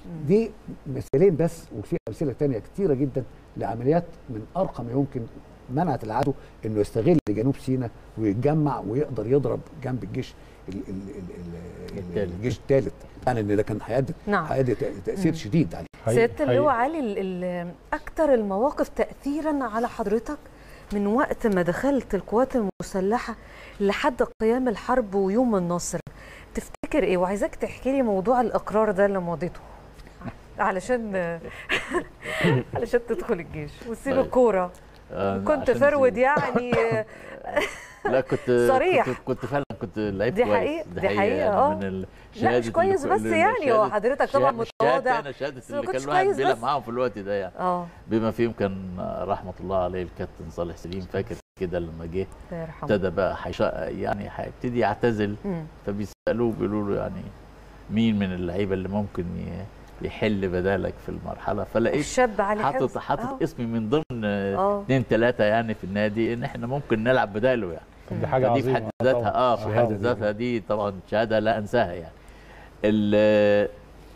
دي مثالين بس وفي امثله تانية كتيره جدا لعمليات من ارقى ما يمكن منعت العدو انه يستغل جنوب سيناء ويتجمع ويقدر يضرب جنب الجيش ال- ال- ال- ال- التالت. الجيش الثالث يعني ان ده كان هيؤدي نعم. هيؤدي تاثير شديد عليه سياده اللواء علي ال- ال- اكتر المواقف تاثيرا على حضرتك من وقت ما دخلت القوات المسلحه لحد قيام الحرب ويوم النصر تفتكر ايه وعايزاك تحكي لي موضوع الاقرار ده اللي مضيته علشان علشان تدخل الجيش وتسيب طيب. الكوره آه، كنت عشان فرود دي- يعني لا كنت صريح. كنت, كنت فعلا كنت لعيب دي كويس حقيقة- دي حقيقة، يعني آه. من ال- لا شهادة مش كويس اللي- بس اللي- يعني هو شهادة- حضرتك طبعا شهادة- متواضع شهادة انا شهاده بس اللي ما كان كنتش الواحد كويس بيلعب بس. معاهم في الوقت ده يعني اه بما فيهم كان رحمه الله عليه الكابتن صالح سليم فاكر كده لما جه الله يرحمه ابتدى بقى حيشا يعني هيبتدي يعتزل مم. فبيسالوه بيقولوا له يعني مين من اللعيبه اللي ممكن ي- يحل بدالك في المرحله فلقيت الشاب علي حاطط حفظ حاطط آه. اسمي من ضمن آه. اثنين ثلاثه يعني في النادي ان احنا ممكن نلعب بداله يعني دي حاجه فدي في عظيمه حد ذاتها طبعاً. اه في شهادة حد دي. ذاتها دي طبعا شهاده لا انساها يعني ال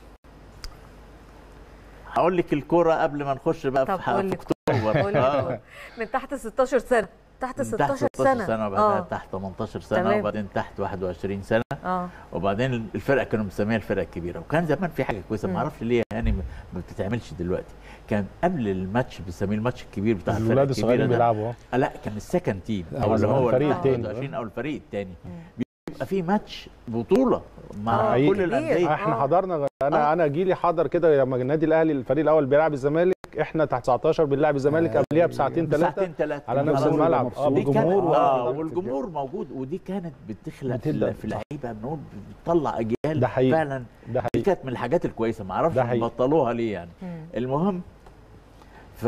هقول لك الكرة قبل ما نخش بقى طب في ح- قول في لي. اكتوبر قول لي. آه. من تحت 16 سنه تحت من 16 تحت 16 سنه سنه وبعدين اه تحت 18 سنه تمام. وبعدين تحت 21 سنه اه وبعدين الفرقه كانوا مسميها الفرقه الكبيره وكان زمان في حاجه كويسه مم. ما اعرفش ليه يعني ما ما بتتعملش دلوقتي كان قبل الماتش بنسميه الماتش الكبير بتاع الفرقه الولاد الكبيره الصغيرين ده بيلعبوا أهو. آه لا كان السكند تيم آه، او اللي هو الفريق ال التاني. 21 او الفريق الثاني بيبقى في ماتش بطوله مع آه، حقيقي. كل الانديه احنا آه. حضرنا انا آه. انا جيلي حضر كده لما النادي الاهلي الفريق الاول بيلعب الزمالك احنا تحت 19 بنلعب الزمالك آه، قبليها بساعتين ثلاثه ساعتين ثلاثه على نفس الجمهور الملعب مبسوط. اه دي كانت بالجمهور اه وحضرت والجمهور موجود ودي كانت بتخلق في, بتبدأ. ال- في اللعيبه بنقول بتطلع اجيال ده حقيقي. فعلا ده دي حقيقي كانت من الحاجات الكويسه ما اعرفش ده حقيقي. بطلوها ليه يعني مم. المهم ف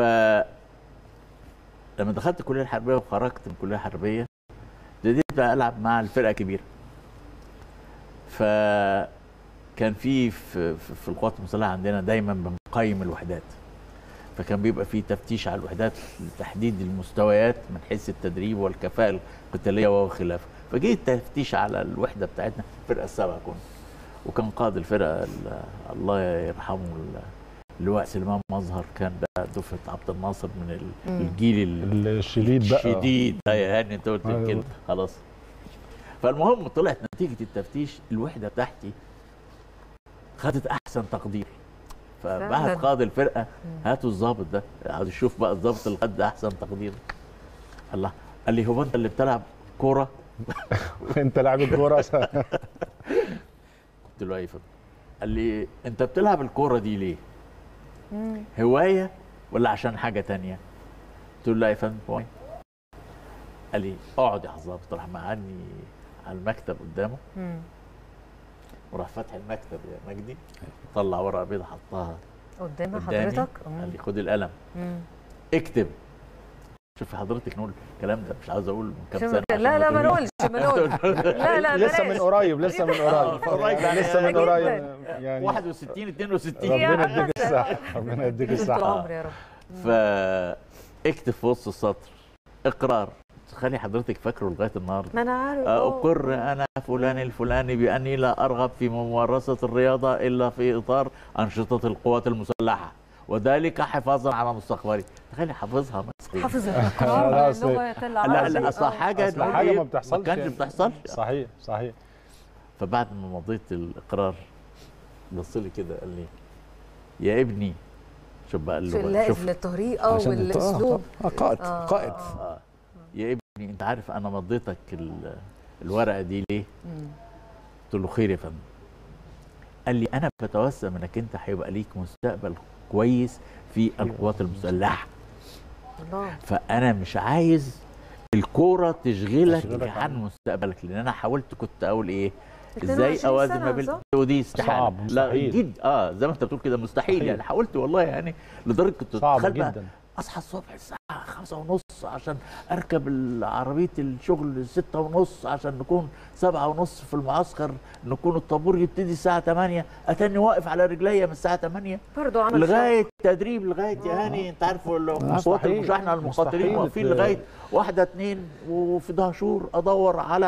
لما دخلت الكليه الحربيه وخرجت من الكليه الحربيه ابتديت بقى العب مع الفرقه الكبيره فكان في في, في في القوات المسلحه عندنا دايما بنقيم الوحدات فكان بيبقى في تفتيش على الوحدات لتحديد المستويات من حيث التدريب والكفاءه القتاليه وخلافه فجه التفتيش على الوحده بتاعتنا الفرقه السبعه كنا وكان قائد الفرقه ال- الله يرحمه ال- اللواء سليمان مظهر كان بقى دفعه عبد الناصر من ال- مم. الجيل ال- الشديد بقى الشديد ده يا هاني انت قلت أيوة. كده خلاص فالمهم طلعت نتيجه التفتيش الوحده بتاعتي خدت احسن تقدير فعلاً. فبعت قائد الفرقه هاتوا الضابط ده عاوز اشوف بقى الضابط اللي خد احسن تقدير الله قال لي هو انت اللي بتلعب كوره انت لاعب الكوره قلت له ايه فندم؟ قال لي انت بتلعب الكوره دي ليه مم. هوايه ولا عشان حاجه تانية قلت له لا يا فندم هواية. قال لي اقعد يا حظاظ راح مقعني على المكتب قدامه مم. وراح فاتح المكتب يا مجدي طلع ورقه بيضاء حطها قدام قدامي حضرتك قال لي خد القلم مم. اكتب شوف حضرتك نقول الكلام ده مش عاوز اقول من كام شو سنه مكان- لا لا ما نقولش ما نقولش لا لا لسه بلاش. من قريب لسه من قريب قريب يعني لسه من جداً. قريب يعني 61 62 ربنا يعني يديك الصحه ربنا يديك طول الصحه العمر يا رب فاكتب في وسط السطر اقرار خلي حضرتك فاكره لغايه النهارده ما انا عارف آه. أقر أنا فلان الفلاني بأني لا أرغب في ممارسة الرياضة إلا في إطار أنشطة القوات المسلحة وذلك حفاظا على مستقبلي تخيلي حافظها مثلا حافظ لا، الاقرار أصل- اللغه لا العربيه لا أصلا آه. حاجة أصل نقول حاجة إيه، ما بتحصلش ما كانش يعني. بتحصل صحيح صحيح فبعد ما مضيت الإقرار بص لي كده قال لي يا ابني شوف بقى شو اللغة لا شوف الطريقه عشان الط- آه، والاسلوب آه، قائد آه، قائد آه. آه. يا ابني أنت عارف أنا مضيتك ال- الورقة دي ليه؟ مم. قلت له خير يا فندم قال لي انا بتوسم انك انت هيبقى ليك مستقبل كويس في القوات المسلحه الله فانا مش عايز الكوره تشغلك تشغلك عن مستقبلك لان انا حاولت كنت اقول ايه 22 ازاي اوازن سنة، ما بين صح؟ ودي استحاله صعب، لا مستحيل. جد اه زي ما انت بتقول كده مستحيل مستحيل. يعني حاولت والله يعني لدرجه كنت صعب أتخيل بقى جدا اصحى الصبح الساعه خمسة ونص عشان اركب عربيه الشغل ستة ونص عشان نكون سبعة ونص في المعسكر نكون الطابور يبتدي الساعه 8 اتاني واقف على رجليا من الساعه 8 برضه عمل لغايه تدريب لغايه يا هاني انت عارف القوات مستحيل. المشاحنه المقاتلين مستحيل واقفين ت- لغايه واحده اتنين وفي دهشور ادور على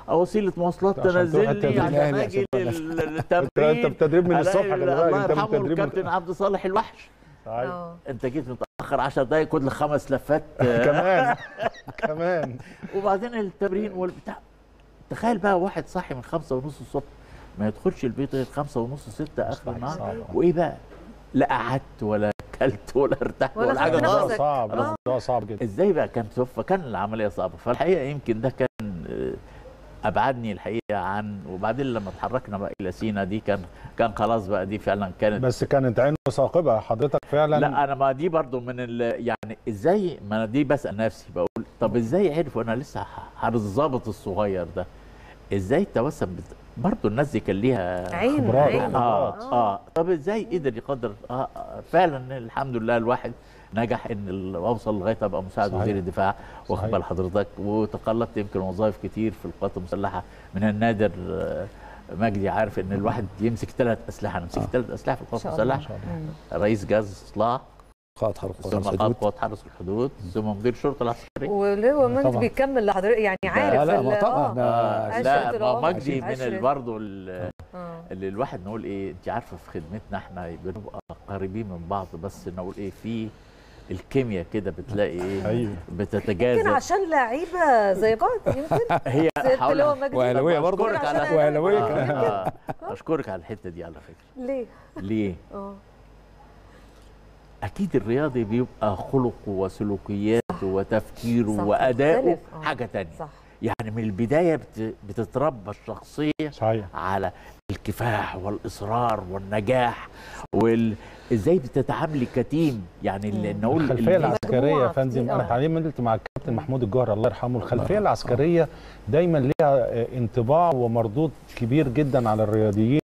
او وسيله مواصلات عشان تروح تنزلني التدريب. عشان الأهلي اجي عشان لل- انت للتمرين بتدريب من الصبح ألاقي خلي بالك الله انت يرحمه بتدريب من الكابتن عبد الصالح الوحش صحيح. اه انت جيت متاخر 10 دقايق كل خمس لفات آه، كمان كمان وبعدين التمرين والبتاع تخيل بقى واحد صاحي من خمسة ونص الصبح ما يدخلش البيت غير خمسة ونص ستة اخر صعب، النهار صعب. وايه بقى لا قعدت ولا اكلت ولا ارتحت ولا ولا, حاجه خدت خالص نفسك. صعب آه. الموضوع صعب جدا ازاي بقى كان فكان العمليه صعبه فالحقيقه يمكن ده كان آه، ابعدني الحقيقه عن وبعدين لما اتحركنا بقى الى سينا دي كان كان خلاص بقى دي فعلا كانت بس كانت عينه ثاقبه حضرتك فعلا لا انا ما دي برضو من ال يعني ازاي ما انا دي بسال نفسي بقول طب ازاي عرفوا انا لسه ح- الظابط الصغير ده ازاي توسم بت- برضو الناس دي كان ليها عين خبرات. عين اه خبرات. اه طب ازاي قدر يقدر آه آه، فعلا الحمد لله الواحد نجح ان ال- اوصل لغايه ابقى مساعد صحيح. وزير الدفاع واخد صحيح. بال حضرتك وتقلدت يمكن وظائف كتير في القوات المسلحه من النادر آه، مجدي عارف ان الواحد يمسك ثلاث اسلحه انا مسكت آه. ثلاث اسلحه في القوات إن شاء الله. المسلحه مم. رئيس جهاز اصلاح قائد حرب قوات ثم الحدود قائد قوات حرس الحدود ثم مدير الشرطه العسكريه وليه هو مجدي طبعا. بيكمل لحضرتك يعني عارف لا لا ال- ما طبعا آه. ده عشرة لا ما العمر. مجدي من عشرة. ال- برضه ال- آه. اللي الواحد نقول ايه انت عارفه في خدمتنا احنا بنبقى قريبين من بعض بس نقول ايه في الكيمياء كده بتلاقي ايه ايوه يمكن بتتجاذب عشان لعيبه زي بعض يمكن هي زي هقول اللي هو لك- مجدي وأهلاوية طب برضه. أشكرك على وأهلاوية آه، كمان. آه. اشكرك على الحته دي على فكره ليه؟ ليه اه اكيد الرياضي بيبقى خلقه وسلوكياته وتفكيره صح، وادائه مختلف. آه. حاجه تانية صح يعني من البدايه بت- بتتربى الشخصيه صحيح على الكفاح والاصرار والنجاح وازاي بتتعاملي كتيم يعني اللي مم. نقول الخلفيه اللي- العسكريه يا مجموعة فندم كتير، انا آه. اتعلمت مع الكابتن محمود الجوهر الله يرحمه الخلفيه يرحمه. العسكريه دايما ليها آه، انطباع ومردود كبير جدا على الرياضيين